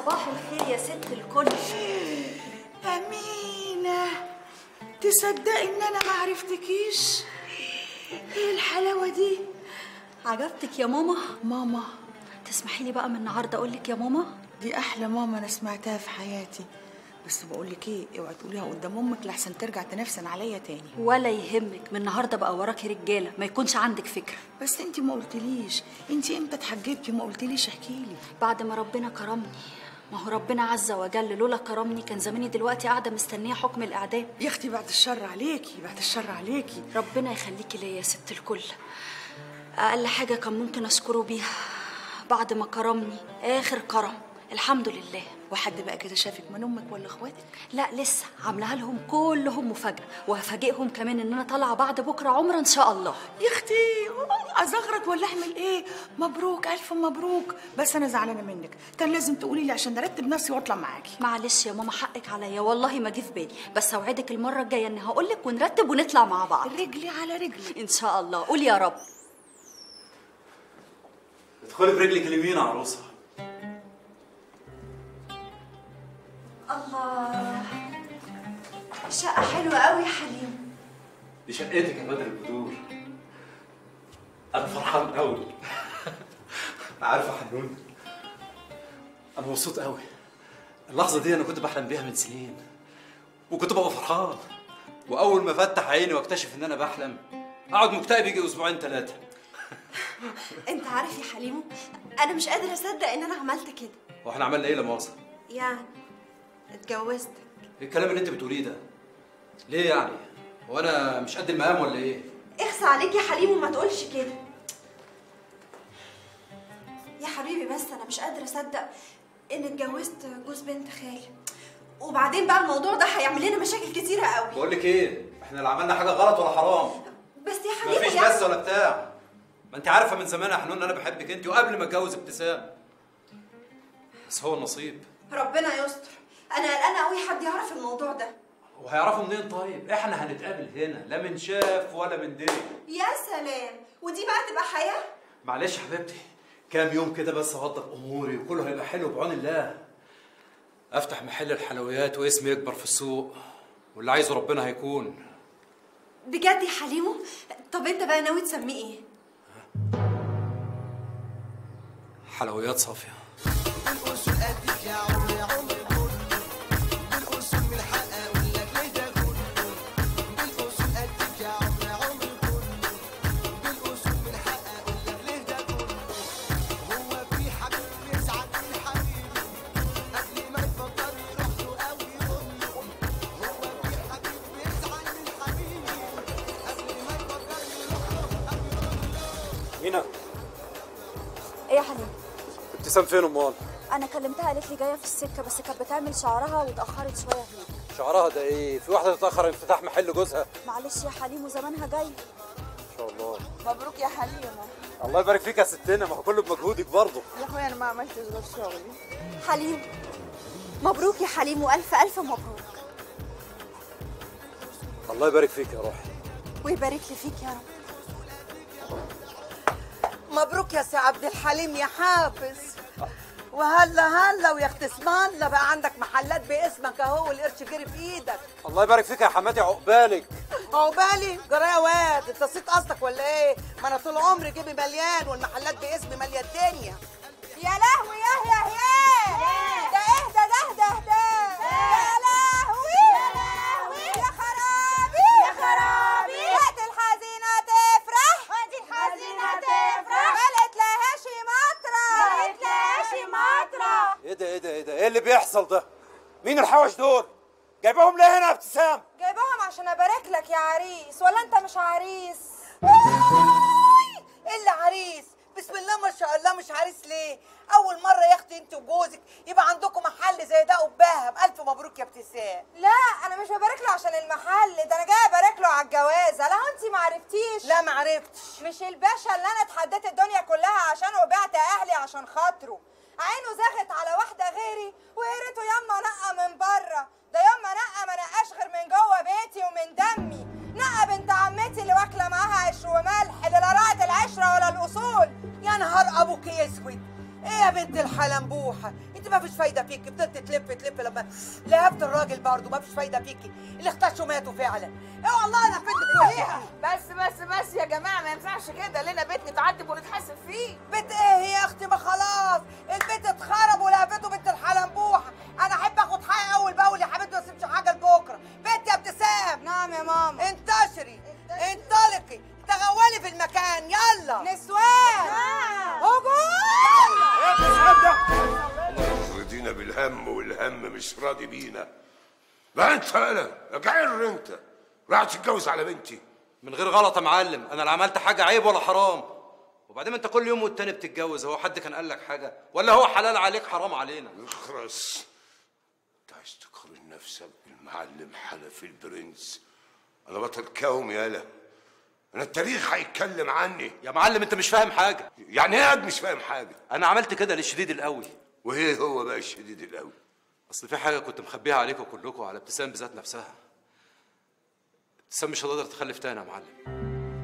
صباح الخير يا ست الكل أمينة تصدقي إن أنا ما عرفتكيش إيه الحلاوة دي عجبتك يا ماما ماما تسمحي لي بقى من النهارده اقول لك يا ماما دي أحلى ماما أنا سمعتها في حياتي بس بقول لك إيه اوعي تقوليها قدام أمك لحسن ترجع تنفسن عليا تاني ولا يهمك من النهارده بقى وراكي رجاله ما يكونش عندك فكره بس أنت ما قلتليش أنت إمتى اتحجبتي ما قلتليش احكي لي بعد ما ربنا كرمني ما هو ربنا عز وجل لولا كرمني كان زماني دلوقتي قاعده مستنيه حكم الاعدام يا أختي بعد الشر عليكي بعد الشر عليكي ربنا يخليكي ليا يا ست الكل اقل حاجه كان ممكن اشكره بيها بعد ما كرمني اخر كرم الحمد لله وحد بقى كده شافك من أمك ولا إخواتك لا لسه عاملاها لهم كلهم مفاجاه وهفاجئهم كمان ان انا طالعه بعد بكره عمره ان شاء الله يا اختي ازغرط ولا اعمل ايه مبروك الف مبروك بس انا زعلانه منك كان لازم تقولي لي عشان ارتب نفسي واطلع معاكي معلش يا ماما حقك عليا والله ما جه في بالي بس اوعدك المره الجايه اني هقول لك ونرتب ونطلع مع بعض رجلي على رجلي ان شاء الله قول يا رب ادخلي برجلك اليمين يا عروسه الله شقة حلوة قوي يا حليم دي شقتك يا بدر البدور انا فرحان قوي عارفه يا حنون انا مبسوط قوي اللحظه دي انا كنت بحلم بيها من سنين وكنت ببقى فرحان واول ما افتح عيني واكتشف ان انا بحلم اقعد مكتئب يجي اسبوعين ثلاثه انت عارف يا حليمو انا مش قادرة اصدق ان انا عملت كده واحنا عملنا ايه لا مؤاخذه يعني اتجوزتك إيه الكلام اللي انت بتقوليه ده ليه يعني هو انا مش قد المقام ولا ايه اخصى عليك يا حليمو ما تقولش كده يا حبيبي بس انا مش قادرة اصدق ان اتجوزت جوز بنت خالي وبعدين بقى الموضوع ده هيعمل لنا مشاكل كتيرة قوي بقول لك ايه احنا لا عملنا حاجه غلط ولا حرام بس يا حبيبي مفيش يعني بس ولا بتاع ما انت عارفه من زمان يا حنون ان انا بحبك انت وقبل ما اتجوز ابتسام بس هو النصيب ربنا يستر انا قلقانة قوي حد يعرف الموضوع ده وهيعرفوا منين طيب احنا هنتقابل هنا لا من شاف ولا من دري يا سلام ودي بقى تبقى حياة معلش يا حبيبتي كام يوم كده بس اوضب اموري وكله هيبقى حلو بعون الله افتح محل الحلويات واسمي يكبر في السوق واللي عايزه ربنا هيكون بجد يا حليمو طب انت بقى ناوي تسميه ايه حلويات صافيه مينا ايه يا حليم ابتسام فين امال انا كلمتها قالت لي جايه في السكه بس كانت بتعمل شعرها واتاخرت شويه هناك شعرها ده ايه في واحده تتاخر انفتاح محل جوزها معلش يا حليم وزمانها جاي ان شاء الله مبروك يا حليمة الله يبارك فيك يا ستنا ما هو كله بمجهودك برضه يا اخويا انا ما عملتش غير شغلي حليم مبروك يا حليم والف الف مبروك الله يبارك فيك يا روحي ويبارك لي فيك يا رب مبروك يا سي عبد الحليم يا حافظ وهلا هلا ويا اخت اسم الله بقى عندك محلات باسمك اهو والقرش جري في ايدك الله يبارك فيك يا حماتي عقبالك عقبالي جرى يا واد انت نسيت قصدك ولا ايه؟ ما انا طول عمري جيبي مليان والمحلات باسمي ماليه الدنيا يا لهوي يا يا يا ده ايه ده ده ده ده يا لهوي يا لهوي يا خرابي يا خرابي وقت الحزينة تفرح وقت الحزينة تفرح ما لقيتلهاش مطرح ما لقيتلهاش مطرح ايه ده ايه ده ايه ده ايه اللي بيحصل ده مين الحوش دول جايبهم ليه هنا يا ابتسام جايباهم عشان ابارك لك يا عريس ولا انت مش عريس واي الا عريس بسم الله ما شاء الله مش عريس ليه اول مره يا اختي انت وجوزك يبقى عندكم محل زي ده قباها الف مبروك يا ابتسام لا انا مش ببارك له عشان المحل ده انا جايه ابارك له على الجوازه لا انت ما عرفتيش لا ما عرفتش مش الباشا اللي انا اتحديت الدنيا كلها عشانه وبعت اهلي عشان خاطره عينه زاغت على واحده غيري ويا ريته ياما نقى من بره ده ياما نقى ما نقاش غير من جوه بيتي ومن دمي نقى بنت عمتي اللي واكله معاها عيش وملح اللي لا راعت العشره ولا الاصول يا نهار ابوك يا اسود ايه يا بنت الحلنبوحه انت ما فيش فايده فيكي فضلت تلف تلف لما لهفت الراجل برضه ما فيش فايده فيكي اللي اختشوا ماتوا فعلا ايه والله انا فدت وشها بس بس بس يا جماعه ما ينفعش كده لنا بيت نتعذب ونتحاسب فيه بيت ايه يا اختي ما خلاص البيت اتخرب ولهفته بنت الحلنبوحه انا احب اخد حقي اول باول يا حبيبتي ما اسيبش حاجه لبكره بنت يا ابتسام نعم يا ماما انتشري انطلقي تغولي في المكان يلا نسوان رضينا بالهم والهم مش راضي بينا بقى انت انا جعر انت راح تتجوز على بنتي من غير غلط يا معلم انا لا عملت حاجه عيب ولا حرام وبعدين ما انت كل يوم والتاني بتتجوز هو حد كان قال لك حاجه ولا هو حلال عليك حرام علينا اخرس انت عايز تقارن نفسك بالمعلم حنفي البرنس انا بطل كوم يالا انا التاريخ هيتكلم عني يا معلم انت مش فاهم حاجه يعني ايه قاعد مش فاهم حاجه انا عملت كده للشديد القوي وايه هو بقى الشديد القوي اصل في حاجه كنت مخبيها عليكم كلكم وعلى ابتسام بذات نفسها ابتسام مش هتقدر تخلف تاني يا معلم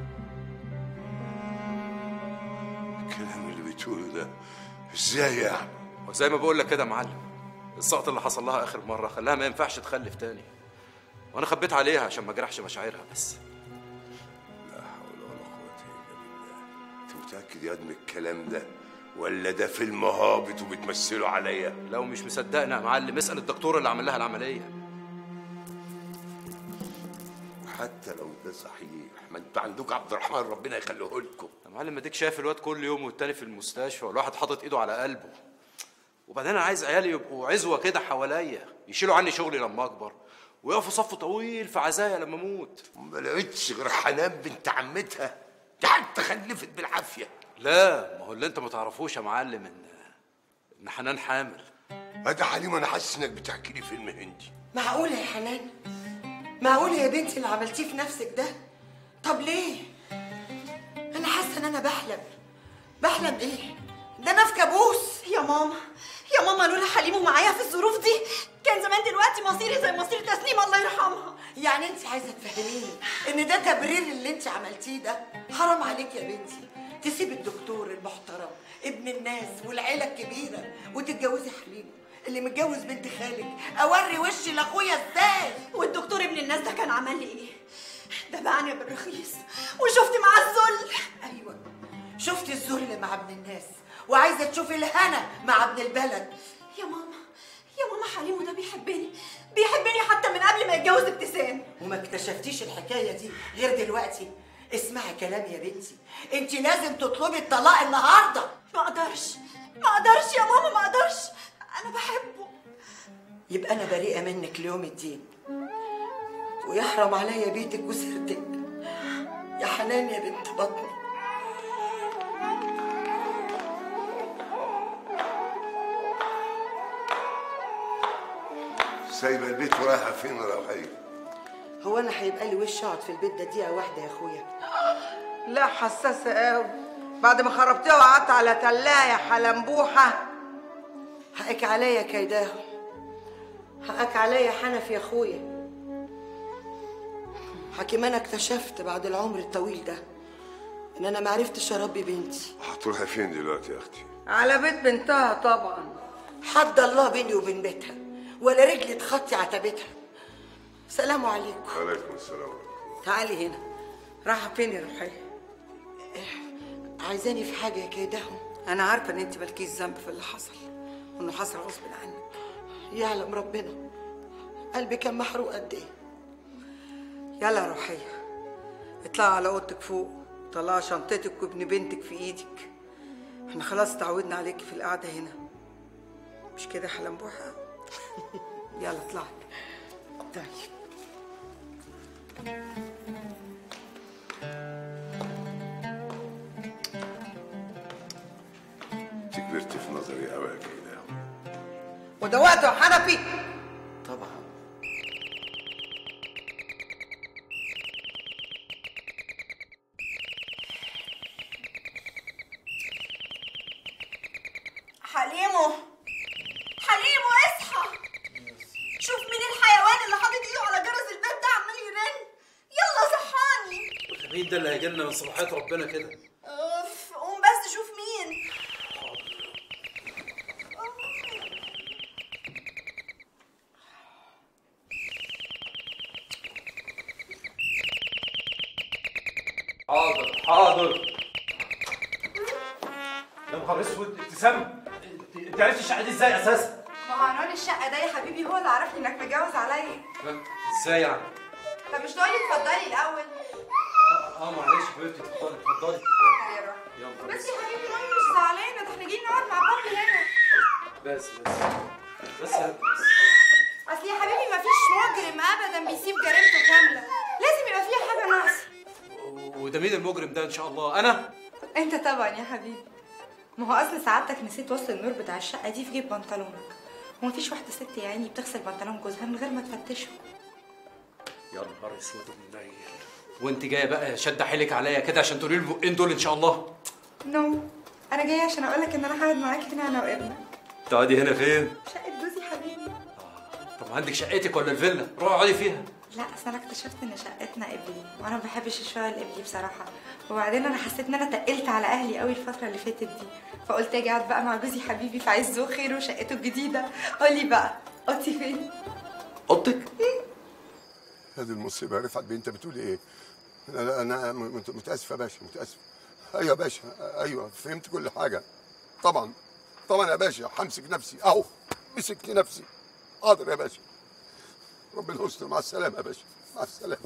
الكلام اللي بتقوله ده ازاي يعني وزي ما بقول لك كده يا معلم السقط اللي حصل لها اخر مره خلاها ما ينفعش تخلف تاني وانا خبيت عليها عشان ما اجرحش مشاعرها بس لا حول ولا قوة إلا بالله أنت متأكد يا من الكلام ده ولا ده فيلم هابط وبتمثله عليا لو مش مصدقني يا معلم اسال الدكتور اللي عمل لها العمليه وحتى لو ده صحيح ما انتوا عندكم عبد الرحمن ربنا يخليه لكم يا معلم اديك شايف الواد كل يوم والتاني في المستشفى والواحد حاطط ايده على قلبه وبعدين انا عايز عيالي يبقوا عزوه كده حواليا يشيلوا عني شغلي لما اكبر ويقفوا صف طويل في عزايا لما اموت ما لقيتش غير حنان بنت عمتها دي حتى خلفت بالعافيه لا ما هو اللي انت ما تعرفوش يا معلم ان ان حنان حامل هذا حليم انا حاسس انك بتحكي لي فيلم هندي معقولة يا حنان معقولة يا بنتي اللي عملتيه في نفسك ده طب ليه انا حاسة ان انا بحلم بحلم ايه ده انا في كابوس يا ماما يا ماما لولا حليمه معايا في الظروف دي كان زمان دلوقتي مصيري زي مصير تسليم الله يرحمها يعني انت عايزه تفهميني ان ده تبرير اللي انت عملتيه ده حرام عليك يا بنتي تسيب الدكتور المحترم ابن الناس والعيله الكبيره وتتجوزي حليم اللي متجوز بنت خالك اوري وشي لاخويا ازاي والدكتور ابن الناس ده كان عمل لي ايه ده باعني بالرخيص وشفت معاه الذل ايوه شفتي الذل مع ابن الناس وعايزه تشوفي الهنا مع ابن البلد يا ماما يا ماما حليمه ده بيحبني بيحبني حتى من قبل ما يتجوز ابتسام وما اكتشفتيش الحكايه دي غير دلوقتي اسمعي كلامي يا بنتي انت لازم تطلبي الطلاق النهارده ما اقدرش ما اقدرش يا ماما ما اقدرش انا بحبه يبقى انا بريئه منك ليوم الدين ويحرم عليا بيتك وسيرتك يا حنان يا بنت بطني سايبه البيت ورايحه فين روحيه هو انا هيبقى لي وش اقعد في البيت ده دقيقه واحده يا اخويا لا حساسه قوي بعد ما خربتيها وقعدت على تلايه حلنبوحه حقك عليا كيداهم حقك عليا حنف يا اخويا حكيم انا اكتشفت بعد العمر الطويل ده ان انا معرفتش اربي بنتي هتروحي فين دلوقتي يا اختي على بيت بنتها طبعا حد الله بيني وبين بيتها ولا رجلي تخطي عتبتها سلام عليكم وعليكم السلام ورحمه تعالي هنا رايحه فين يا روحيه عايزاني في حاجه يا كيداهم انا عارفه ان انت مالكيش ذنب في اللي حصل وانه حصل غصب عنك يعلم ربنا قلبي كان محروق قد ايه يلا يا روحيه اطلعي على اوضتك فوق طلعي شنطتك وابن بنتك في ايدك احنا خلاص اتعودنا عليكي في القعده هنا مش كده يا حلنبوحه يلا اطلعي طيب انت كبرت في نظري قوي يا كده وده وقته يا حنفي طبعا حليمه حليمه اصحى شوف مين الحيوان اللي حاطط ايده على جرس الباب ده عمال يرن يلا صحاني مين ده اللي هيجي لنا من صباحيه ربنا كده اوف قوم بس شوف مين حاضر يا نهار اسود ابتسام انت- انت عرفتي الشقه دي ازاي اساسا؟ ما هو عنوان الشقه ده يا حبيبي هو اللي عرفني انك متجوز عليا ازاي يعني؟ طب مش تقولي اتفضلي الاول اه معلش حبيبتي اتفضلي اتفضلي يا روح يا نهار بس يا حبيبي مامي مش زعلانه ده احنا جايين نقعد مع بابي هنا بس بس بس يا- اصل يا حبيبي مفيش مجرم ابدا بيسيب جريمته كامله لازم يبقى فيها حاجه ناقصه وده مين المجرم ده ان شاء الله؟ انا؟ انت طبعا يا حبيبي ما هو اصل سعادتك نسيت وصل النور بتاع الشقه دي في جيب بنطلونك ومفيش واحده ست يا عيني بتغسل بنطلون جوزها من غير ما تفتشه يا نهار اسود ومنيل وانت جايه بقى شد حيلك عليا كده عشان تقولي لي البقين دول ان شاء الله نو انا جايه عشان اقول لك ان انا هقعد معاك هنا انا وابنك تقعدي هنا فين؟ شقه جوزي حبيبي طب عندك شقتك ولا الفيلا؟ روحي اقعدي فيها لا اصل انا اكتشفت ان شقتنا قبلي وانا ما بحبش الشقه القبلي بصراحه وبعدين انا حسيت ان انا تقلت على اهلي قوي الفتره اللي فاتت دي فقلت اجي اقعد بقى مع جوزي حبيبي في عزه وخيره وشقته الجديده قولي بقى اوضتي فين اوضتك؟ هذه المصيبة رفعت بيه انت بتقول ايه؟ لا لا انا م- مت- متاسف يا باشا متاسف ايوه يا باشا ايوه فهمت كل حاجة طبعا طبعا يا باشا همسك نفسي اهو مسكت نفسي حاضر يا باشا ربنا يستر مع السلامة يا باشا مع السلامة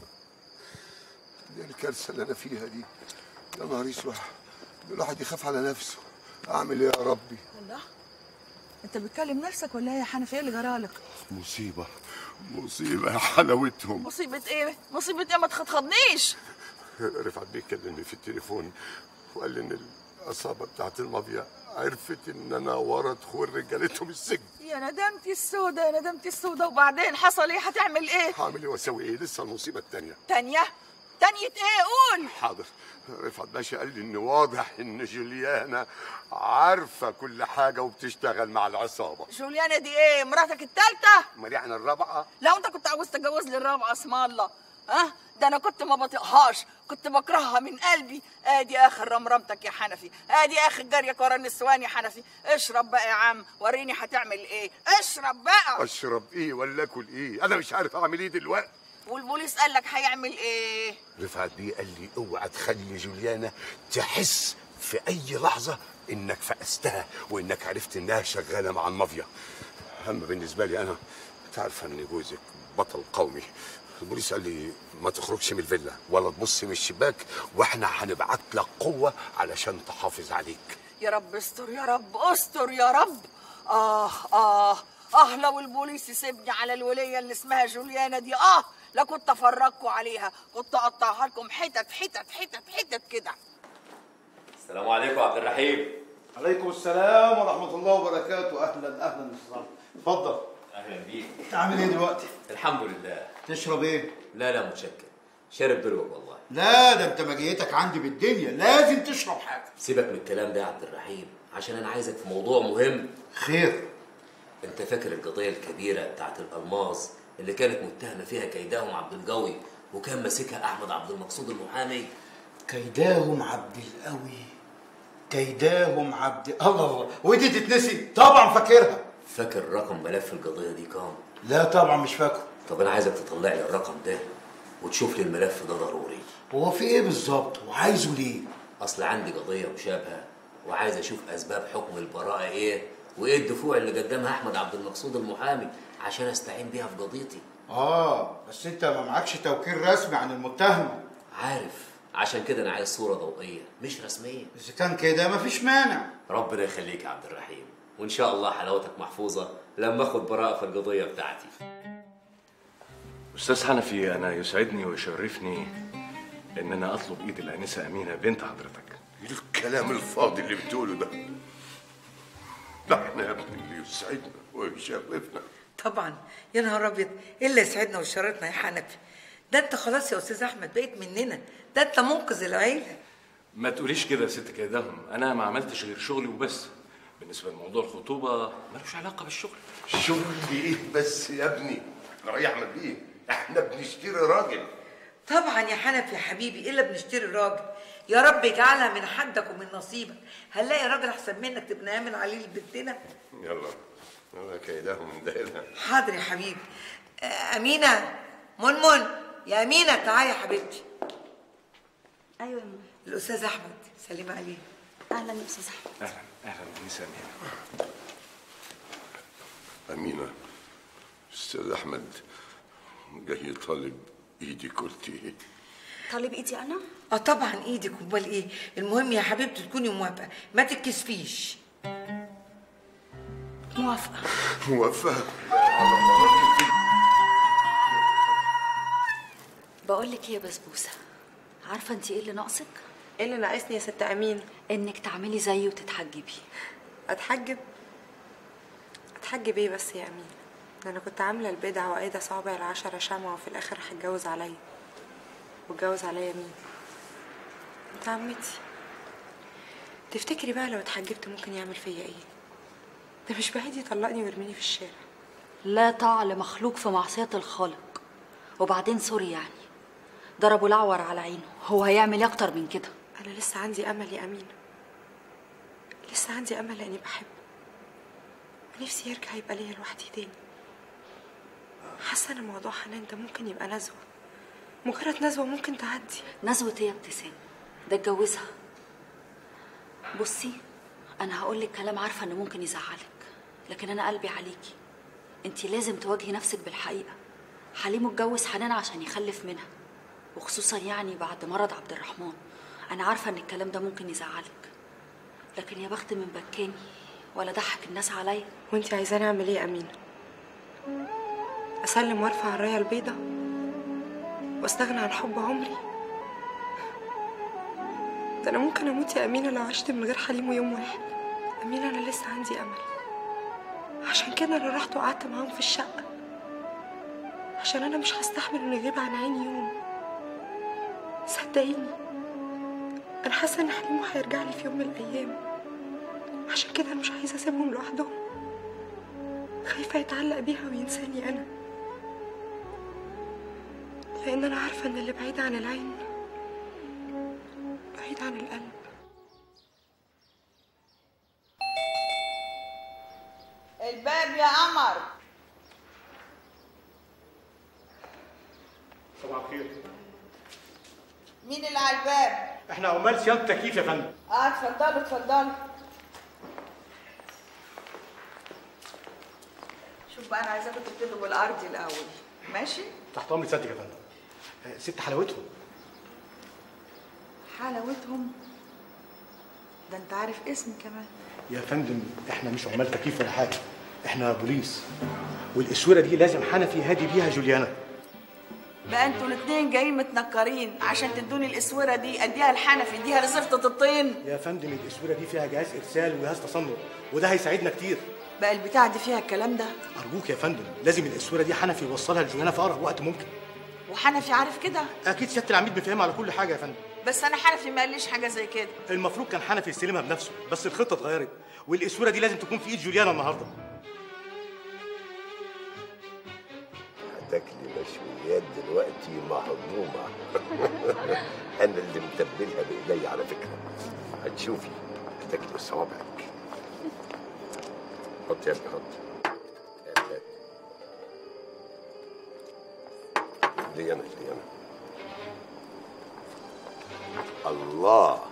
دي الكارثة اللي انا فيها دي يا نهار اسود الواحد يخاف على نفسه اعمل ايه يا ربي الله انت بتكلم نفسك ولا ايه يا حنفي ايه اللي جرالك مصيبة مصيبة يا حلاوتهم مصيبه ايه مصيبه ايه ما تخضخضنيش رفعت بيه كلمني في التليفون وقال لي ان العصابه بتاعت المافيا عرفت ان انا ورا دخول رجالتهم السجن يا ندمتي السودة يا ندمتي السودة وبعدين حصل ايه هتعمل ايه هعمل ايه واسوي ايه لسه المصيبه التانيه تانية تانية ايه قول حاضر رفعت باشا قال لي ان واضح ان جوليانا عارفه كل حاجه وبتشتغل مع العصابه جوليانا دي ايه مراتك التالتة امال يعني الرابعه لو انت كنت عاوز تتجوز لي الرابعة اسم الله ها ده انا كنت ما بطيقهاش كنت بكرهها من قلبي ادي اخر رمرمتك يا حنفي ادي اخر جريك ورا النسوان يا حنفي اشرب بقى يا عم وريني هتعمل ايه اشرب بقى اشرب ايه ولا اكل ايه انا مش عارف اعمل ايه دلوقتي والبوليس قال لك هيعمل ايه رفعت بيه قال لي اوعى تخلي جوليانا تحس في اي لحظه انك فقستها وانك عرفت انها شغاله مع المافيا اما بالنسبه لي انا انت عارفه ان جوزك بطل قومي البوليس قال لي ما تخرجش من الفيلا ولا تبص من الشباك واحنا هنبعت لك قوه علشان تحافظ عليك يا رب استر يا رب استر يا رب اه اه اه لو البوليس يسيبني على الوليه اللي اسمها جوليانا دي اه لا كنت افرجكوا عليها كنت اقطعها لكم حتت حتت حتت حتت كده السلام عليكم عبد الرحيم عليكم السلام ورحمة الله وبركاته أهلا أهلا استاذ اتفضل اهلا بيك عامل إيه دلوقتي؟ الحمد لله تشرب إيه؟ لا لا متشكر شارب بروك والله لا ده أنت مجيتك عندي بالدنيا لازم تشرب حاجة سيبك من الكلام ده يا عبد الرحيم عشان انا عايزك في موضوع مهم خير انت فاكر القضيه الكبيره بتاعت الالماظ اللي كانت متهمه فيها كيداهم عبد القوي وكان ماسكها احمد عبد المقصود المحامي كيداهم عبد القوي كيداهم عبد الله الله ودي تتنسي طبعا فاكرها فاكر رقم ملف القضيه دي كام لا طبعا مش فاكره طب انا عايزك تطلع لي الرقم ده وتشوف لي الملف ده ضروري هو في إيه بالظبط وعايزه ليه؟ اصل عندي قضيه مشابهه وعايز اشوف اسباب حكم البراءه ايه وايه الدفوع اللي قدمها احمد عبد المقصود المحامي عشان استعين بيها في قضيتي آه بس أنت ما معكش توكيل رسمي عن المتهمة عارف عشان كده انا عايز صوره ضوئيه مش رسميه إذا كان كده مفيش مانع ربنا يخليك يا عبد الرحيم وان شاء الله حلاوتك محفوظه لما اخد براءه في القضيه بتاعتي أستاذ حنفي أنا يسعدني ويشرفني إن أنا أطلب إيد الآنسة أمينة بنت حضرتك الكلام الفاضي اللي بتقوله ده ده احنا يا ابني اللي يسعدنا ويشرفنا طبعا يا نهار ابيض ايه اللي يسعدنا ويشرفنا يا حنفي ده انت خلاص يا استاذ احمد بقيت مننا ده انت منقذ العيله ما تقوليش كده يا ست كيدهم أنا ما عملتش غير شغلي وبس بالنسبة لموضوع الخطوبة ملوش علاقة بالشغل شغل ايه بس يا ابني راي احمد بيه احنا بنشتري راجل طبعا يا حنفي يا حبيبي الا بنشتري راجل يا رب اجعلها من حدك ومن نصيبك هنلاقي راجل احسن منك تبقى نعمل عليه لبنتنا يلا يلا كيدهم دايرها حاضر يا حبيبي آه، امينه منمن يا امينه تعالي يا حبيبتي ايوه يا ماما الاستاذ احمد سلم عليه اهلا يا استاذ احمد اهلا اهلا انسه امينه أمينة أستاذ أحمد جاي طالب إيدك قلت إيه؟ طالب ايدي انا اه طبعا ايدك امال ايه المهم يا حبيبتي تكوني موافقه ما تتكسفيش موافقه موافقة بقول لك ايه يا بسبوسه عارفه انت ايه اللي ناقصك ايه اللي ناقصني يا ست امين انك تعملي زيي وتتحجبي اتحجب اتحجب ايه بس يا امين ده انا كنت عامله البدع وقايده صوابع العشرة شمعة وفي الاخر راح اتجوز عليا واتجوز عليا مين انت عمتي تفتكري بقى لو اتحجبت ممكن يعمل فيا ايه ده مش بعيد يطلقني ويرميني في الشارع لا طاعة لمخلوق في معصية الخالق وبعدين سوري يعني ضربوا الأعور على عينه هو هيعمل إيه أكتر من كده انا لسه عندي امل يا امين لسه عندي امل لاني بحبه ونفسي يرجع يبقى ليا لوحدي تاني حاسه ان موضوع حنان ده ممكن يبقى نزوه مجرد نزوه ممكن تعدي نزوة إيه يا ابتسام ده اتجوزها بصي أنا هقول لك كلام عارفة إنه ممكن يزعلك لكن أنا قلبي عليكي أنت لازم تواجهي نفسك بالحقيقة حليم اتجوز حنان عشان يخلف منها وخصوصا يعني بعد مرض عبد الرحمن أنا عارفة إن الكلام ده ممكن يزعلك لكن يا بخت من بكاني ولا ضحك الناس عليا وانت عايزاني اعمل ايه يا امينه اسلم وارفع الرايه البيضه واستغنى عن حب عمري ده انا ممكن اموت يا امينه لو عشت من غير حليم يوم واحد امينه انا لسه عندي امل عشان كده انا رحت وقعدت معاهم في الشقه عشان انا مش هستحمل انه يغيب عن عيني يوم صدقيني انا حاسه ان حليمه هيرجع لي في يوم من الايام عشان كده انا مش عايزه اسيبهم لوحدهم خايفه يتعلق بيها وينساني انا لان انا عارفه ان اللي بعيد عن العين بعيد عن القلب الباب يا قمر صباح الخير مين اللي على الباب احنا عمال صيانه تكييف يا فندم اه اتفضلوا اتفضلوا شوف بقى انا عايزاكم تبتدوا بالارض الاول ماشي تحت امر سيادتك يا فندم آه، ست حلاوتهم حلاوتهم ده انت عارف اسمي كمان يا فندم احنا مش عمال تكييف ولا حاجه احنا بوليس والاسوره دي لازم حنفي هادي بيها جوليانا بقى انتوا الاتنين جايين متنكرين عشان تدوني الاسوره دي اديها الحنفي اديها لزفته الطين يا فندم الاسوره دي فيها جهاز ارسال وجهاز تصنع وده هيساعدنا كتير بقى البتاعه دي فيها الكلام ده ارجوك يا فندم لازم الاسوره دي حنفي يوصلها لجوليانا في اقرب وقت ممكن وحنفي عارف كده اكيد سياده العميد بيفهمها على كل حاجه يا فندم بس انا حنفي ما قاليش حاجه زي كده المفروض كان حنفي يستلمها بنفسه بس الخطه اتغيرت والاسوره دي لازم تكون في ايد جوليانا النهارده هتاكلي مشويات دلوقتي مهضومة أنا اللي متبلها بإيدي على فكرة هتشوفي هتاكلي صوابعك حط يا ابني حط يا ولاد. لي أنا لي أنا الله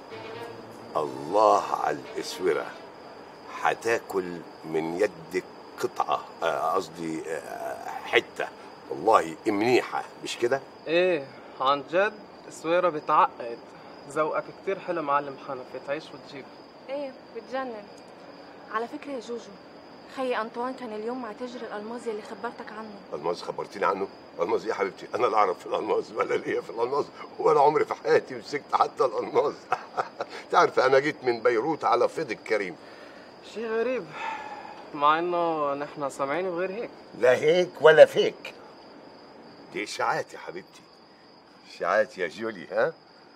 الله على الإسورة هتاكل من يدك قطعة آه، قصدي آه، حتة والله منيحة مش كده؟ ايه عن جد السويرة بتعقد ذوقك كتير حلو معلم حنفي تعيش وتجيب ايه بتجنن على فكرة يا جوجو خي أنطوان كان اليوم مع تاجر الألماظ اللي خبرتك عنه الماس خبرتيني عنه الماس يا حبيبتي انا لا اعرف في الالماس ولا ليا في الالماس ولا عمري في حياتي مسكت حتى الالماس تعرف انا جيت من بيروت على فيض الكريم شي غريب مع انه نحن سامعين بغير هيك لا هيك ولا فيك دي اشاعات يا حبيبتي اشاعات يا جولي ها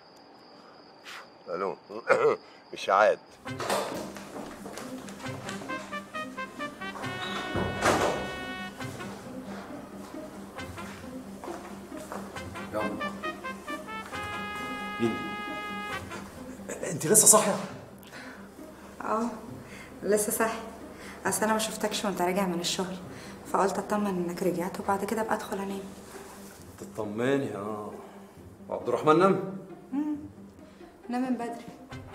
الو اشاعات يلا مين؟ انت لسه صاحيه؟ اه لسه صاحي اصل انا ما شفتكش وانت راجع من الشغل فقلت اطمن انك رجعت وبعد كده ابقى ادخل انام تطمني اه وعبد الرحمن نام؟ نام من بدري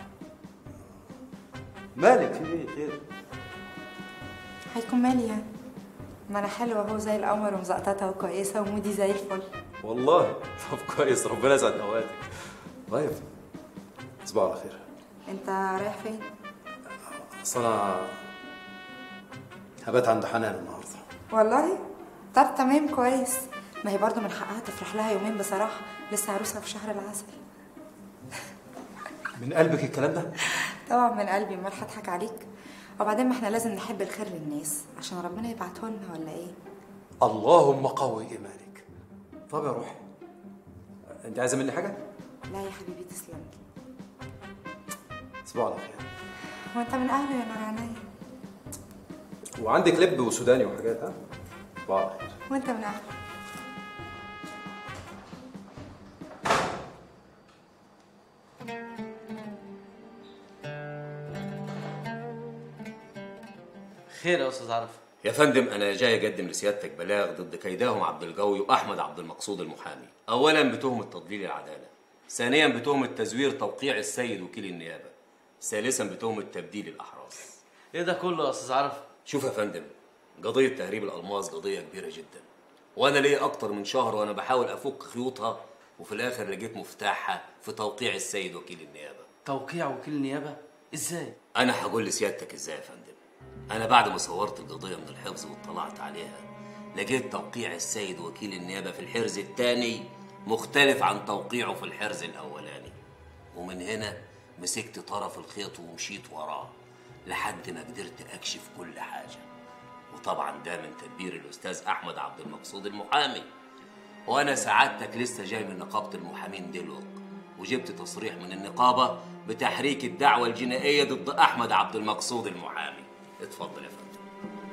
مالك في ايه خير هيكون مالي يعني ما انا حلوه اهو زي القمر ومزقططه وكويسه ومودي زي الفل والله طب كويس ربنا يسعد اوقاتك طيب تصبحوا على خير انت رايح فين اصل انا هبات عند حنان النهارده والله طب تمام كويس ما هي برضو من حقها تفرح لها يومين بصراحه لسه عروسها في شهر العسل من قلبك الكلام ده طبعا من قلبي امال هضحك عليك وبعدين ما احنا لازم نحب الخير للناس عشان ربنا يبعته لنا ولا ايه اللهم قوي ايمانك طب يا روحي انت عايزه مني حاجه لا يا حبيبي تسلم لي تصبحوا على خير وانت من اهله يا نور عينيا وعندك لب وسوداني وحاجات ها تصبحوا على خير وانت من اهله خير يا استاذ عرف يا فندم انا جاي اقدم لسيادتك بلاغ ضد كيداهم عبد القوي واحمد عبد المقصود المحامي اولا بتهمه تضليل العداله ثانيا بتهمه تزوير توقيع السيد وكيل النيابه ثالثا بتهمه تبديل الاحراز ايه ده كله يا استاذ عرف شوف يا فندم قضيه تهريب الالماس قضيه كبيره جدا وانا ليا اكتر من شهر وانا بحاول افك خيوطها وفي الاخر لقيت مفتاحها في توقيع السيد وكيل النيابه توقيع وكيل النيابه ازاي انا هقول لسيادتك ازاي يا فندم انا بعد ما صورت القضيه من الحفظ واطلعت عليها لقيت توقيع السيد وكيل النيابه في الحرز الثاني مختلف عن توقيعه في الحرز الاولاني ومن هنا مسكت طرف الخيط ومشيت وراه لحد ما قدرت اكشف كل حاجه وطبعا ده من تدبير الاستاذ احمد عبد المقصود المحامي وانا سعادتك لسه جاي من نقابه المحامين دلوقتي وجبت تصريح من النقابه بتحريك الدعوه الجنائيه ضد احمد عبد المقصود المحامي اتفضل يا فندم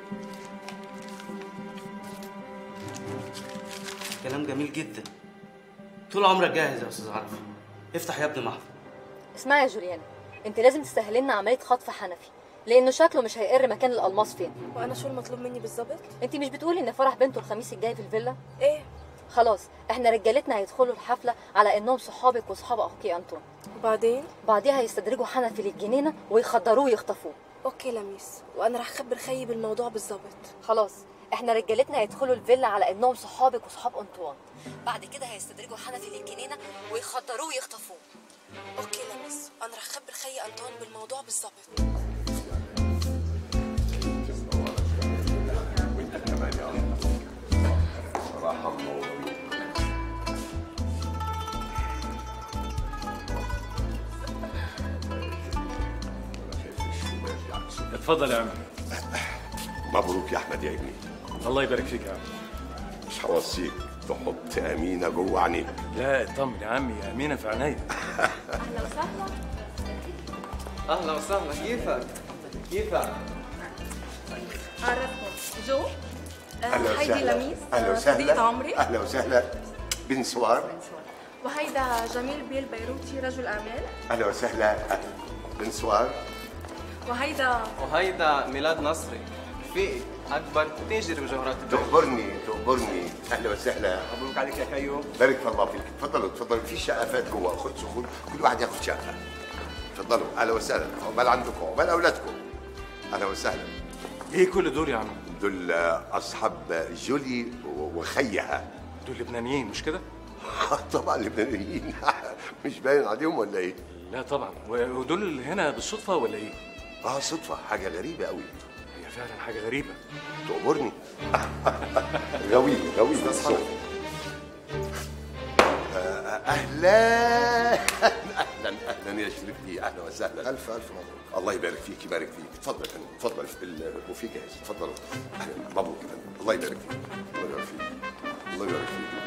كلام جميل جدا طول عمرك جاهز يا استاذ عرف افتح يا ابني محفظ اسمعي يا جوليانا انت لازم تسهلي لنا عمليه خطف حنفي لانه شكله مش هيقر مكان الالماس فين وانا شو المطلوب مني بالظبط انت مش بتقولي ان فرح بنته الخميس الجاي في الفيلا ايه خلاص احنا رجالتنا هيدخلوا الحفله على انهم صحابك وصحاب اخوك انطون وبعدين بعديها هيستدرجوا حنفي للجنينه ويخدروه ويخطفوه اوكي لميس وانا رح اخبر خيي بالموضوع بالظبط خلاص احنا رجالتنا هيدخلوا الفيلا على انهم صحابك وصحاب انطوان بعد كده هيستدرجوا حنفي للجنينه ويخدروه ويخطفوه اوكي لميس وانا رح اخبر خيي انطوان بالموضوع بالظبط صراحة منورين اتفضل يا عم مبروك يا احمد يا ابني الله يبارك فيك يا عم مش هوصيك تحط امينه جوه عينيك لا اطمن يا عمي يا امينه في عينيا اهلا وسهلا اهلا وسهلا كيفك؟ كيفك؟ عرفكم جو اهلا هيدي وسهلا لميس اهلا آه، صديقة وسهلا عمري اهلا وسهلا بن سوار وهيدا جميل بيل بيروتي رجل اعمال اهلا وسهلا بن سوار وهيدا وهيدا ميلاد نصري رفيقي اكبر تاجر بجوهرات البيت تخبرني تخبرني اهلا وسهلا مبروك عليك يا خيو بارك في الله فيك تفضلوا تفضلوا في شقفات جوه خد خد كل واحد ياخد شقه تفضلوا اهلا وسهلا عقبال عندكم عقبال اولادكم اهلا وسهلا ايه كل دول يا عم دول اصحاب جولي وخيها دول لبنانيين مش كده طبعا لبنانيين مش باين عليهم ولا ايه لا طبعا و- ودول هنا بالصدفه ولا ايه اه صدفه حاجه غريبه قوي هي فعلا حاجه غريبه تأمرني غوي غوي بالصوت آه، اهلا اهلا اهلا يا شريفتي اهلا وسهلا الف الف مبروك الله يبارك فيك يبارك فيك اتفضل يا فندم اتفضل البوفيه جاهز اتفضلوا اهلا مبروك يا فندم الله يبارك فيك الله يبارك فيك الله يبارك فيك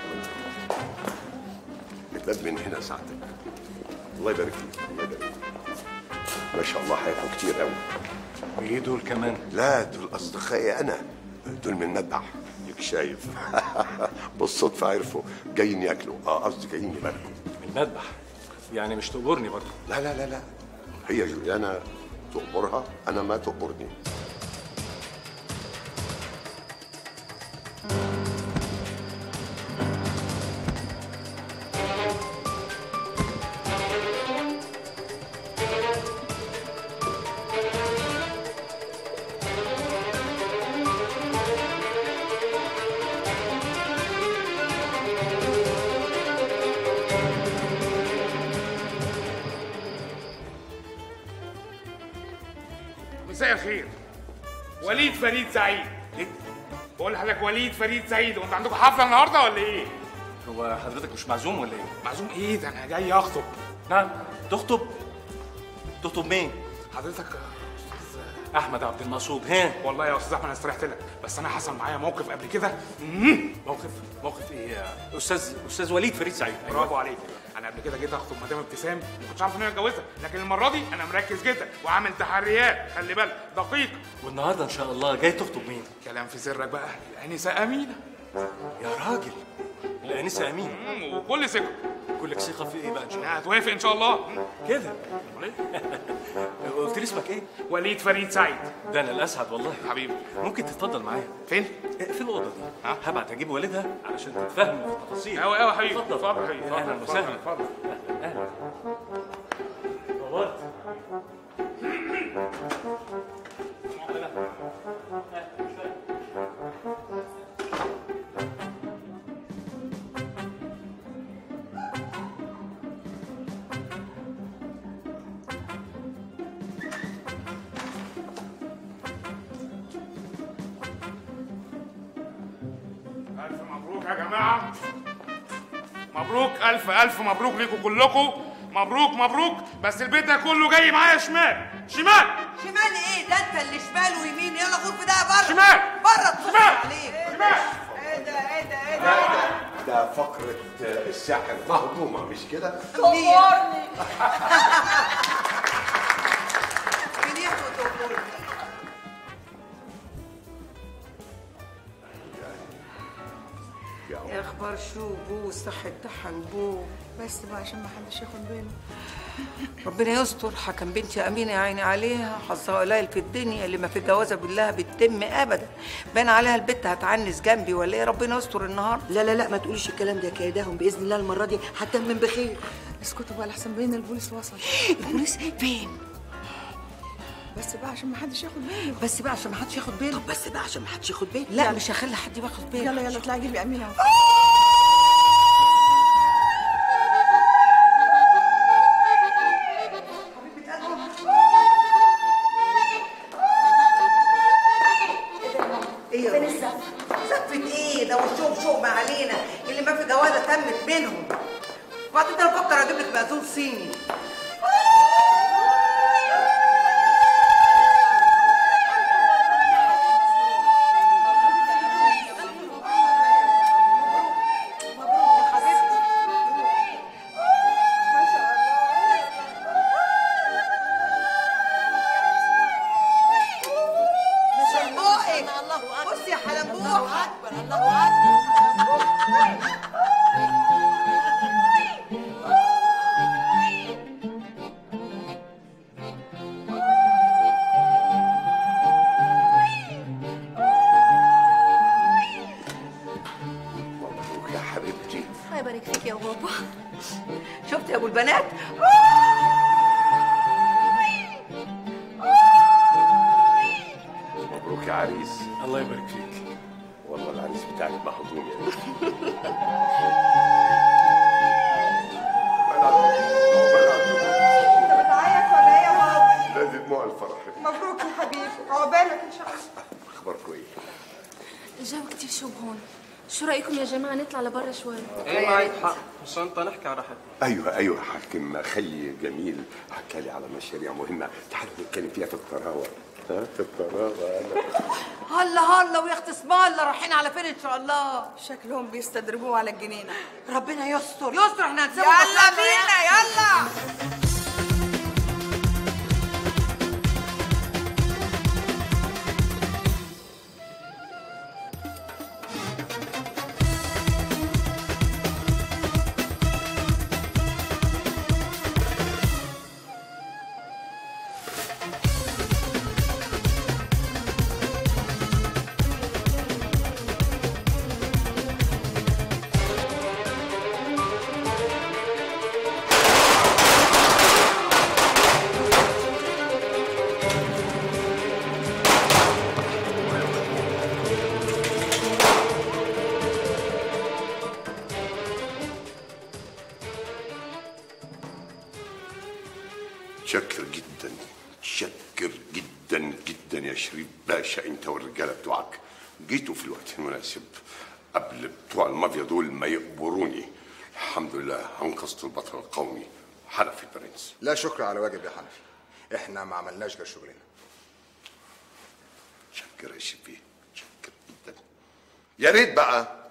الباب من هنا ساعتك الله يبارك فيك الله يبارك فيك ما شاء الله هيكون كتير قوي وايه دول كمان لا دول اصدقائي انا دول من المذبح يك شايف بالصدفه عرفوا جايين ياكلوا اه قصدي جايين يباركوا من المذبح يعني مش تقبرني برضه لا لا لا لا هي جوليانا تؤمرها انا ما تؤمرني مساء الخير وليد فريد سعيد بقول لحضرتك وليد فريد سعيد وانت عندكم حفله النهارده ولا ايه؟ هو حضرتك مش معزوم ولا ايه؟ معزوم ايه ده انا جاي اخطب نعم تخطب تخطب مين؟ حضرتك احمد عبد المقصود ها والله يا استاذ احمد انا استريحت لك بس انا حصل معايا موقف قبل كده مم. موقف موقف ايه يا استاذ استاذ وليد فريد سعيد برافو عليك انا قبل كده جيت اخطب مدام ابتسام ما كنتش عارف ان هي اتجوزها لكن المره دي انا مركز جدا وعامل تحريات خلي بالك دقيق والنهارده ان شاء الله جاي تخطب مين؟ كلام في سرك بقى الانسه امينه يا راجل الانسه امين مم، وكل ثقه كلك ثقه في ايه بقى ان شاء الله؟ هتوافق ان شاء الله كده قلت لي اسمك ايه؟ وليد فريد سعيد ده انا الاسعد والله حبيبي ممكن تتفضل معايا فين؟ في الاوضه دي هبعت اجيب والدها علشان تتفهم في التفاصيل أوي أوي يا حبيبي. اتفضل اتفضل يا حبيبي. اتفضل، اهلا اتفضل، وسهلا اتفضل. اهلا نورت ألف مبروك يا جماعة مبروك ألف ألف مبروك ليكم كلكم مبروك مبروك بس البيت ده كله جاي معايا شمال شمال شمال ايه ده انت اللي شمال ويمين يلا غرفة ده بره شمال بره تخش شمال عليك شمال ايه ده ايه ده ايه ده ده فقرة الساحر مهضومة مش كده؟ كبرني منيح وتقبرني يا اخبار شو بو صحة تحن بو بس بقى عشان ما حدش ياخد باله ربنا يستر حكم بنتي امينه يا عيني عليها حظها قليل في الدنيا اللي ما في جوازه بالله بتتم ابدا بان عليها البت هتعنس جنبي ولا ايه ربنا يستر النهارده لا لا لا ما تقوليش الكلام ده كيداهم باذن الله المره دي هتمم بخير اسكتوا بقى لحسن بين البوليس وصل البوليس فين بس بقى عشان ما حدش ياخد باله بس بقى عشان ما حدش ياخد باله طب بس بقى عشان ما حدش ياخد باله لا مش هخلي حد ياخد باله يلا يلا اطلعي جيبي امينه ايه يا روحي؟ زفة ايه ده وشهم شوق ما علينا اللي ما في جوازه تمت منهم وبعدين انا بفكر اجيب لك مأذون صيني شربوقي بص يا حلبوح الله اكبر الله اكبر مبروك يا حبيبتي الله يبارك فيك يا بابا شفت يا ابو البنات مبروك يا عريس الله يبارك فيك والله العريس بتاعك مهضوم يا بنتي انت بتعيط ولا ايه يا بابا لا دي دموع الفرح مبروك يا حبيبي عقبالك ان شاء الله اخباركم ايه؟ الجو كتير شوب هون شو رايكم يا جماعه نطلع لبرا شوي ايه معك حق الشنطه نحكي على راحتنا ايوه ايوه حاكم خلي جميل حكى لي على مشاريع مهمه تعالوا نتكلم فيها في الطراوه ها في الطراوه هلا هلا ويا اختي اسم الله رايحين على فين ان شاء الله شكلهم بيستدرجوه على الجنينه ربنا يستر يستر احنا هنسيبهم يلا بصلنا بينا يعني. يلا شكر جدا شكر جدا جدا يا شريف باشا انت والرجاله بتوعك جيتوا في الوقت المناسب قبل بتوع المافيا دول ما يقبروني الحمد لله انقذت البطل القومي حنفي البرنس لا شكر على واجب يا حنفي احنا ما عملناش غير شغلنا شكر يا شريف شكر جدا يا ريت بقى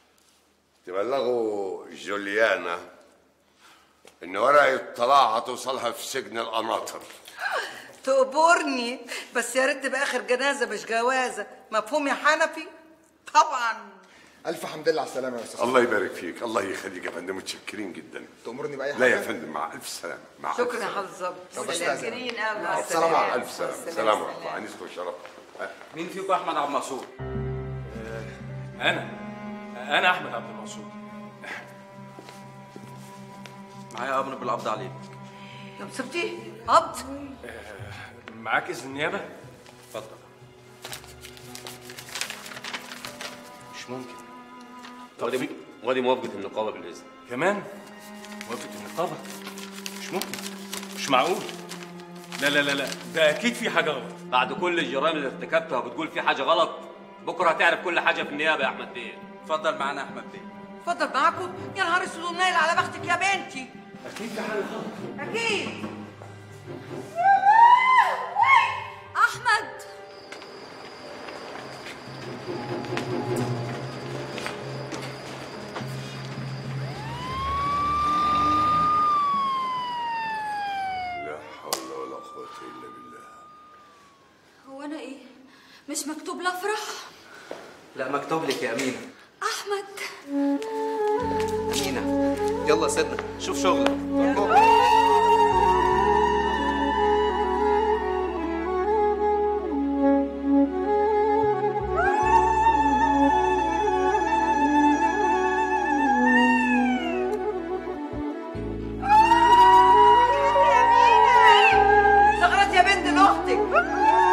تبلغوا جوليانا ان ورقه الطلاق هتوصلها في سجن القناطر تقبرني بس يا ريت تبقى اخر جنازه مش جوازه مفهوم يا حنفي طبعا الف حمد لله على السلامه يا استاذ الله يبارك فيك الله يخليك يا فندم متشكرين جدا تأمرني بأي لا يا حاجة؟ فندم مع الف سلامه مع ألف شكرا يا سلامة. حضرتك طب أستاذن. متشكرين قوي مع السلامه مع الف سلامه سلام ورحمه الله انسكم شرف مين فيكم احمد عبد المقصود انا انا احمد عبد المقصود معايا امر بالقبض عليك يا مصيبتي قبض معاك اذن النيابه اتفضل مش ممكن وادي وادي موافقه النقابه بالاذن كمان موافقه النقابه مش ممكن مش معقول لا لا لا لا ده اكيد في حاجه غلط بعد كل الجرائم اللي ارتكبتها بتقول في حاجه غلط بكره هتعرف كل حاجه في النيابه يا احمد بيه اتفضل معانا يا احمد بيه اتفضل معاكم يا نهار اسود ونايل على بختك يا بنتي اكيد في حاجه غلط اكيد احمد لا حول ولا قوه الا بالله هو انا ايه مش مكتوب لي افرح لا مكتوب لك يا امينه احمد امينه يلا سيبنا شوف شغلك زغرت يا بنت لاختك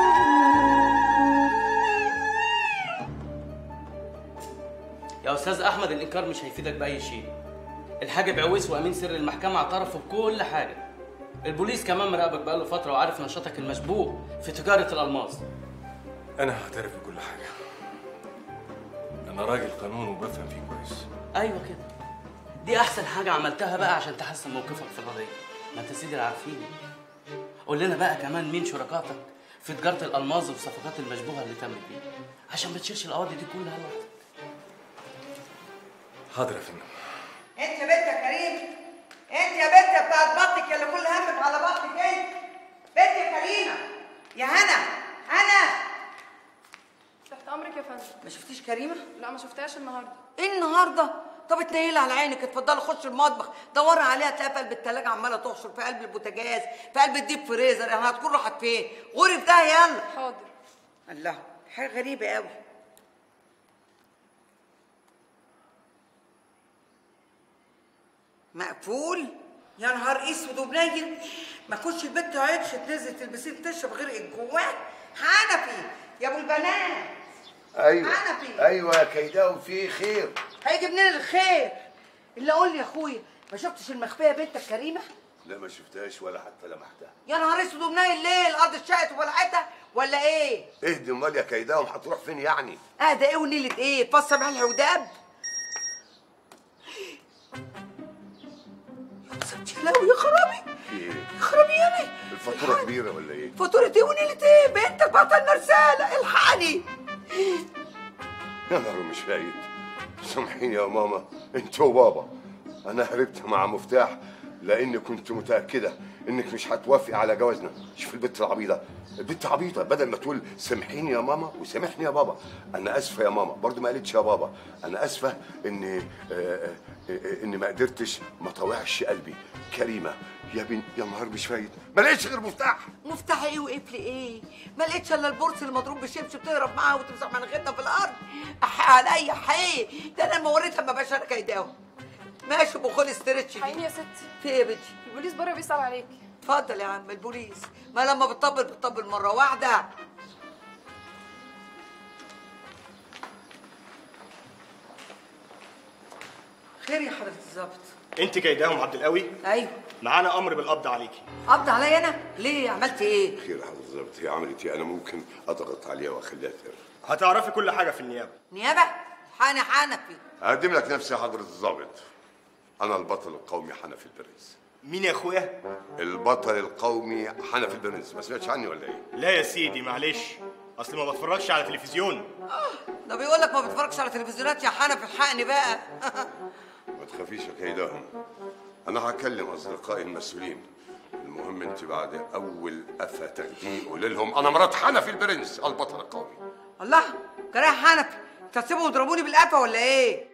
يا استاذ احمد الانكار مش هيفيدك باي شيء الحاج بعويس وامين سر المحكمه اعترفوا بكل حاجه البوليس كمان مراقبك بقاله فتره وعارف نشاطك المشبوه في تجاره الالماس انا هعترف بكل حاجه انا راجل قانون وبفهم فيه كويس ايوه كده دي احسن حاجه عملتها بقى عشان تحسن موقفك في القضيه ما انت سيدي عارفين قول لنا بقى كمان مين شركاتك في تجاره الالماس والصفقات المشبوهه اللي تمت دي عشان ما تشيلش القواضي دي كلها لوحدك حاضر يا فندم انت يا بنت يا كريم انت يا بنت بتاعت بطنك اللي كل همك على بطنك انت بنت يا كريمه يا هنا هنا تحت امرك يا فندم ما شفتيش كريمه لا ما شفتهاش النهارده ايه النهارده طب اتنيلي على عينك اتفضلي خش المطبخ دوري عليها تلاقيها في قلب التلاجة عماله تحشر في قلب البوتاجاز في قلب الديب فريزر يعني هتكون راحت فين غوري في ده يلا حاضر الله حاجه غريبه قوي مقفول يا نهار اسود وبنيل ما كنتش البنت عيطش تنزل تلبسين تشرب غير جواه حنفي يا ابو البنات ايوه حنفي. ايوه يا كيداوي في خير هيجي منين الخير اللي قول لي يا اخويا ما شفتش المخفيه بنتك كريمه لا ما شفتهاش ولا حتى لمحتها يا نهار اسود وبنيل ليه الارض اتشقت وبلعتها ولا ايه اهدي امال يا كيداوي هتروح فين يعني اه ده ايه ونيله ايه فص ملح ودب يا ستي لو يا خرابي في ايه يا خرابي يعني الفاتوره كبيره ولا ايه فاتورة ايه ونيلة ايه بنتك بعتلنا رسالة الحقني يا نهار مش فايت سامحيني يا ماما انت وبابا انا هربت مع مفتاح لاني كنت متاكده انك مش هتوافقي على جوازنا شوف البت العبيطه البت عبيطه بدل ما تقول سامحيني يا ماما وسامحني يا بابا انا اسفه يا ماما برضو ما قالتش يا بابا انا اسفه اني آه، آه، آه، اني ما قدرتش ما طوعش قلبي كريمه يا بن يا نهار مش فايت ما لقيتش غير مفتاح مفتاح ايه وقفل ايه ما لقيتش الا البورس اللي مضروب بالشبشب تهرب معاها وتمسح مناخيرنا في الارض أح عليا حي ده انا لما وريتها ما بقاش انا كيداهم ماشي بخول استرتش دي حقيقي يا ستي في ايه يا بنتي البوليس بره بيسأل عليك اتفضل يا عم البوليس ما لما بتطبل بتطبل مره واحده خير يا حضرة الظابط انت جايداهم عبد القوي ايوه معانا امر بالقبض عليكي قبض عليا انا ليه عملت ايه خير يا حضرة الظابط هي عملت ايه انا ممكن اضغط عليها واخليها تقر هتعرفي كل حاجه في النيابه نيابه حنى حنفي اقدم لك نفسي يا حضرة الظابط انا البطل القومي حنفي البرنس مين يا اخويا البطل القومي حنفي البرنس ما سمعتش عني ولا ايه لا يا سيدي معلش اصل ما بتفرجش على تلفزيون ده بيقول لك ما بتفرجش على تلفزيونات يا حنفي الحقني بقى ما تخافيش يا كيداهم انا هكلم اصدقائي المسؤولين المهم انت بعد اول قفا تاخديه قولي لهم انا مرات حنفي البرنس البطل القومي الله جراح حنفي انت هتسيبهم يضربوني بالقفا ولا ايه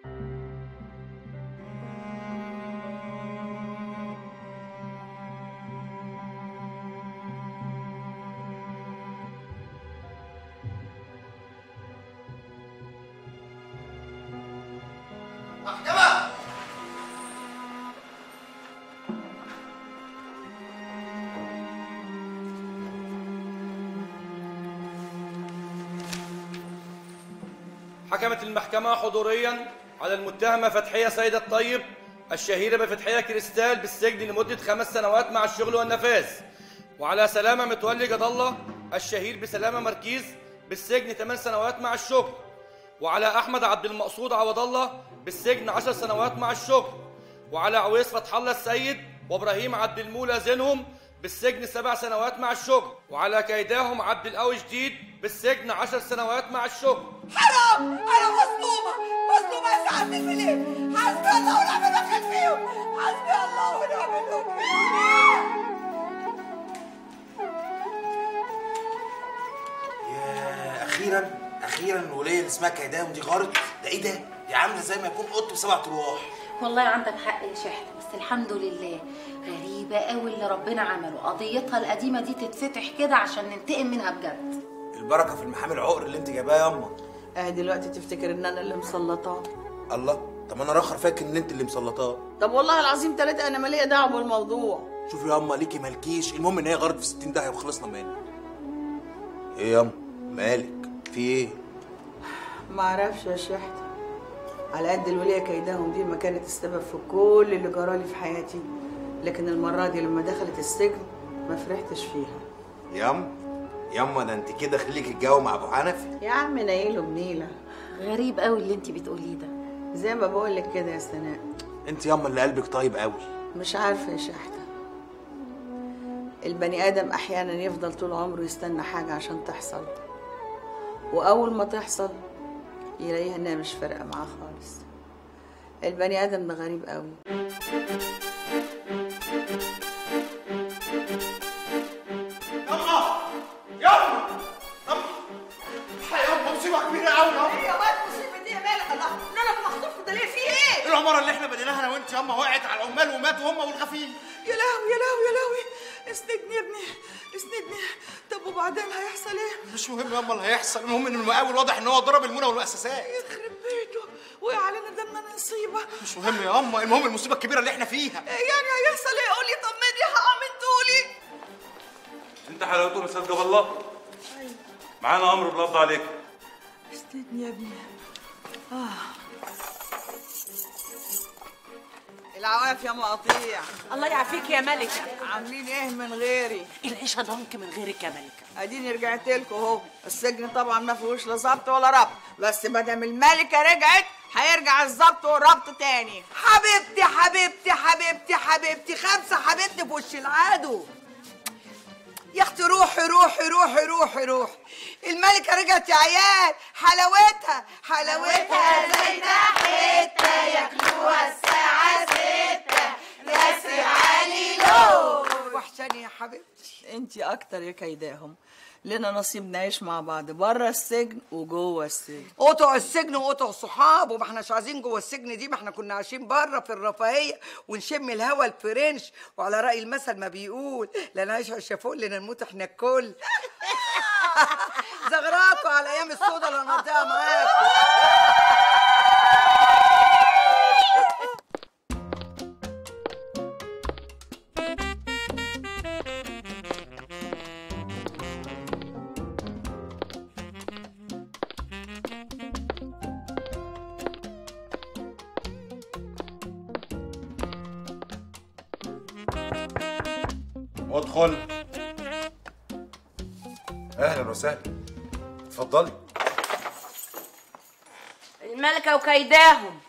حكمت المحكمة حضوريا على المتهمة فتحية سيد الطيب الشهيرة بفتحية كريستال بالسجن لمدة خمس سنوات مع الشغل والنفاذ وعلى سلامة متولي جد الله الشهير بسلامة مركيز بالسجن ثمان سنوات مع الشغل وعلى أحمد عبد المقصود عوض الله بالسجن عشر سنوات مع الشغل وعلى عويس فتح الله السيد وإبراهيم عبد المولى زينهم بالسجن سبع سنوات مع الشغل وعلى كيداهم عبد القوي جديد بالسجن عشر سنوات مع الشغل حرام انا مظلومه مظلومه يا سعاده الفليل حسبي الله ونعم الوكيل فيهم حسبي الله ونعم الوكيل يا اخيرا اخيرا الوليه اللي اسمها كيداهم دي غارت ده ايه ده؟ دي عامله زي ما يكون قط بسبع ارواح والله عندك حق يا شحت بس الحمد لله غريبة قوي اللي ربنا عمله قضيتها القديمة دي تتفتح كده عشان ننتقم منها بجد البركه في المحامي العقر اللي انت جايباه ياما اه دلوقتي تفتكر ان انا اللي مسلطاه الله طب انا راخر فاكر ان انت اللي مسلطاه طب والله العظيم ثلاثة انا مالية دعوة بالموضوع شوفي ياما ليكي مالكيش المهم ان هي غارت في 60 داهيه وخلصنا منها ايه ياما مالك في ايه ما اعرفش يا شحت على قد الولية كيداهم دي ما كانت السبب في كل اللي جرالي في حياتي لكن المرة دي لما دخلت السجن ما فرحتش فيها ياما ياما ده انت كده خليكي الجو مع ابو حنفي يا عم نايله بنيلة غريب قوي اللي انت بتقوليه ده زي ما بقول لك كده يا سناء انت ياما اللي قلبك طيب قوي مش عارفة يا شحتة البني آدم أحيانا يفضل طول عمره يستنى حاجة عشان تحصل وأول ما تحصل يلاقيها إنها مش فارقة معاه خالص البني آدم ده غريب قوي يلا يلا يلا مصيبه كبيره قوي ايه يا واد مصيبه دي يا مالك الله مالك مخطوف ده ليه في ايه العماره اللي احنا بنيناها انا وانت ياما وقعت على العمال وماتوا هم والغفيل يا لهوي يا لهوي يا لهوي اسندني يا ابني اسندني طب وبعدين هيحصل ايه مش مهم ياما اللي هيحصل المهم ان المقاول واضح ان هو ضرب المنى والمؤسسات يخرب بيته وقع علينا دمنا نصيبه مش مهم يا اما المهم المصيبه الكبيره اللي احنا فيها يعني هيحصل ايه قولي طمني هامنتولي انت حلاوته مساد جاب الله معانا امر بالقبض عليك اسندني يا ابني اه العواف يا مقاطيع الله يعافيك يا ملكة عاملين ايه من غيري العيشة ضنك من غيرك يا ملكة اديني رجعت لكم اهو السجن طبعا ما فيهوش لا ظبط ولا ربط بس ما دام الملكه رجعت هيرجع الظبط والربط تاني حبيبتي حبيبتي حبيبتي حبيبتي خمسة حبيبتي في وش العدو يا اختي روحي روحي روحي روحي روحي الملكة رجعت يا عيال حلاوتها حلاوتها زي حتة ياكلوها الساعة ستة يا سي علي لو وحشاني يا حبيبتي انت اكتر يا كيداهم لنا نصيب نعيش مع بعض بره السجن وجوه السجن قطع السجن وقطع صحاب وما احناش عايزين جوه السجن دي ما احنا كنا عايشين بره في الرفاهيه ونشم الهوا الفرنش وعلى راي المثل ما بيقول لا نعيش عيشه فوق لنا نموت احنا الكل زغراكوا على ايام السودا اللي قضيتها معاكم ادخل اهلا وسهلا اتفضلي الملكة وكيداهم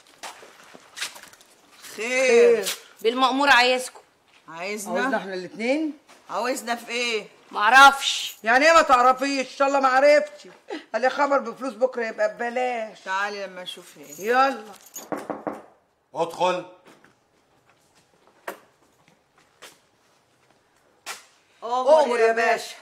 خير بالمأمور عايزكم عايزنا عاوزنا احنا الاثنين عاوزنا في ايه معرفش يعني ايه ما تعرفيش ان شاء الله ما عرفتي قال لي خبر بفلوس بكره يبقى ببلاش تعالي لما اشوف ايه يلا ادخل أمر يا باشا